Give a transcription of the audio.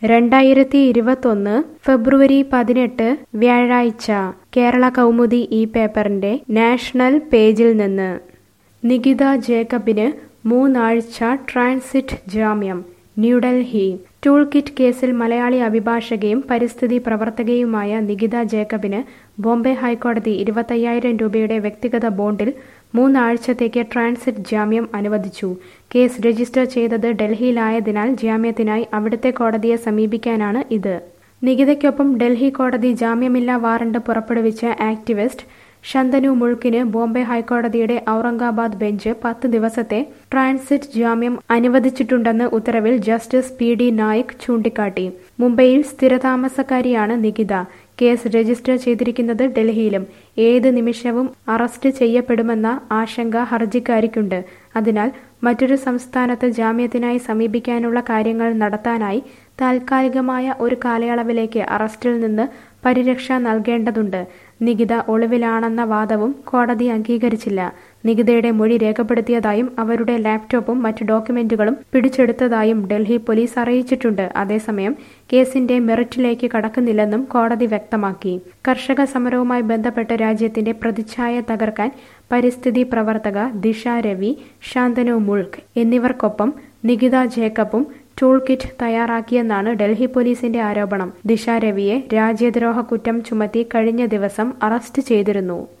രണ്ടായിരത്തി ഇരുപത്തൊന്ന് ഫെബ്രുവരി പതിനെട്ട് വ്യാഴാഴ്ച കേരള കൗമുദി ഈ പേപ്പറിന്റെ നാഷണൽ പേജിൽ നിന്ന് നികിത ജേക്കബിന് മൂന്നാഴ്ച ട്രാൻസിറ്റ് ജാമ്യം ന്യൂഡൽഹി ടൂൾ കിറ്റ് കേസിൽ മലയാളി അഭിഭാഷകയും പരിസ്ഥിതി പ്രവർത്തകയുമായ നികിത ജേക്കബിന് ബോംബെ ഹൈക്കോടതി ഇരുപത്തയ്യായിരം രൂപയുടെ വ്യക്തിഗത ബോണ്ടിൽ മൂന്നാഴ്ചത്തേക്ക് ട്രാൻസിറ്റ് ജാമ്യം അനുവദിച്ചു കേസ് രജിസ്റ്റർ ചെയ്തത് ഡൽഹിയിലായതിനാൽ ജാമ്യത്തിനായി അവിടുത്തെ കോടതിയെ സമീപിക്കാനാണ് ഇത് നികിതയ്ക്കൊപ്പം ഡൽഹി കോടതി ജാമ്യമില്ലാ വാറണ്ട് പുറപ്പെടുവിച്ച ആക്ടിവിസ്റ്റ് ശന്തനു മുൾക്കിന് ബോംബെ ഹൈക്കോടതിയുടെ ഔറംഗാബാദ് ബെഞ്ച് പത്ത് ദിവസത്തെ ട്രാൻസിറ്റ് ജാമ്യം അനുവദിച്ചിട്ടുണ്ടെന്ന് ഉത്തരവിൽ ജസ്റ്റിസ് പി ഡി നായിക് ചൂണ്ടിക്കാട്ടി മുംബൈയിൽ സ്ഥിരതാമസക്കാരിയാണ് നികിത കേസ് രജിസ്റ്റർ ചെയ്തിരിക്കുന്നത് ഡൽഹിയിലും ഏത് നിമിഷവും അറസ്റ്റ് ചെയ്യപ്പെടുമെന്ന ആശങ്ക ഹർജിക്കാരിക്കുണ്ട് അതിനാൽ മറ്റൊരു സംസ്ഥാനത്ത് ജാമ്യത്തിനായി സമീപിക്കാനുള്ള കാര്യങ്ങൾ നടത്താനായി താൽക്കാലികമായ ഒരു കാലയളവിലേക്ക് അറസ്റ്റിൽ നിന്ന് പരിരക്ഷ നൽകേണ്ടതുണ്ട് നികിത ഒളിവിലാണെന്ന വാദവും കോടതി അംഗീകരിച്ചില്ല നികിതയുടെ മൊഴി രേഖപ്പെടുത്തിയതായും അവരുടെ ലാപ്ടോപ്പും മറ്റ് ഡോക്യുമെന്റുകളും പിടിച്ചെടുത്തതായും ഡൽഹി പോലീസ് അറിയിച്ചിട്ടുണ്ട് അതേസമയം കേസിന്റെ മെറിറ്റിലേക്ക് കടക്കുന്നില്ലെന്നും കോടതി വ്യക്തമാക്കി കർഷക സമരവുമായി ബന്ധപ്പെട്ട് രാജ്യത്തിന്റെ പ്രതിച്ഛായ തകർക്കാൻ പരിസ്ഥിതി പ്രവർത്തക ദിശ രവി ശാന്തനു മുൾക്ക് എന്നിവർക്കൊപ്പം നികിത ജേക്കബും ടൂൾ കിറ്റ് തയ്യാറാക്കിയെന്നാണ് ഡൽഹി പോലീസിന്റെ ആരോപണം ദിശ രവിയെ രാജ്യദ്രോഹ കുറ്റം ചുമത്തി കഴിഞ്ഞ ദിവസം അറസ്റ്റ് ചെയ്തിരുന്നു